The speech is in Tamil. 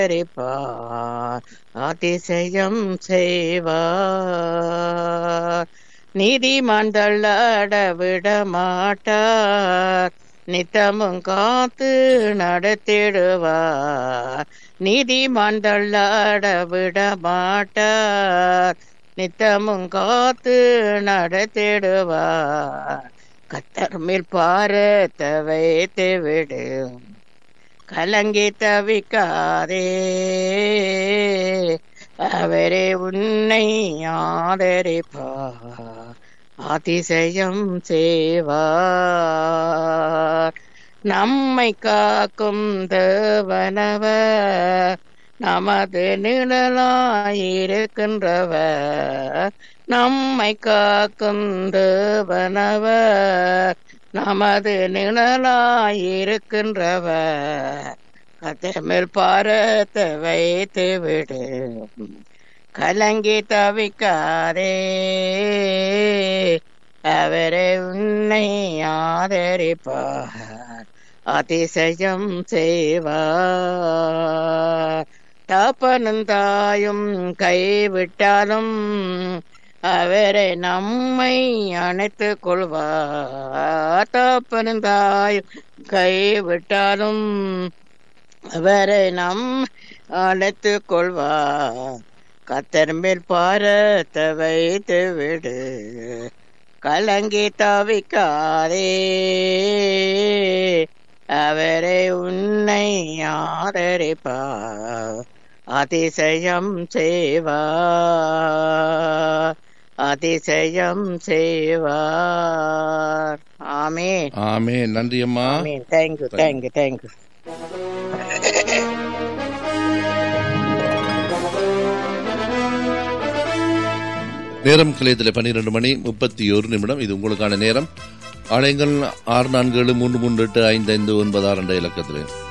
ஆதரிப்பார் அதிசயம் செய்வார் நீதிமான் தள்ளாட விட மாட்டார் நித்தமும் காத்து நடத்திடுவார் நீதிமான் தள்ளாட விட மாட்டார் நித்தமும் காத்து நடத்திடுவார் கத்தர் மேல் பாரத்தை வைத்து விடும் கலங்கி தவிக்காதே அவரே உன்னை ஆதரிப்பார் அதிசயம் செய்வார் நம்மை காக்கும் தேவனவர் நமது நிழலாயிருக்கின்றவர் நம்மை காக்கும் தேவனவர் நமது நிழலாயிருக்கின்றவர் கத்தமிழ் பாரத்தை வைத்து விடு கலங்கி தவிக்காதே அவரே உன்னை ஆதரிப்பார் அதிசயம் செய்வார் தப்பனும் தாயும் கைவிட்டாலும் அவரை நம்மை அணைத்து கொள்வார் தப்பனும் தாயும் கைவிட்டாலும் அவரை நம் அழைத்து கொள்வார் கத்தர் மேல் பாரத்தை வைத்து விடு கலங்கி தவிக்காதே அவரை உன்னை ஆதரிப்பார் அதிசயம் செய்வார் அதிசயம் செய்வார் ஆமீன் ஆமே நன்றி அம்மா ஆமீன் தேங்க்யூ தேங்க்யூ தேங்க்யூ நேரம் கலையத்தில் பன்னிரண்டு மணி முப்பத்தி ஒரு நிமிடம் இது உங்களுக்கான நேரம் ஆலயங்கள் ஆறு நான்கு ஏழு மூன்று மூன்று எட்டு ஐந்து ஐந்து ஒன்பது ஆறு என்ற இலக்கத்தில்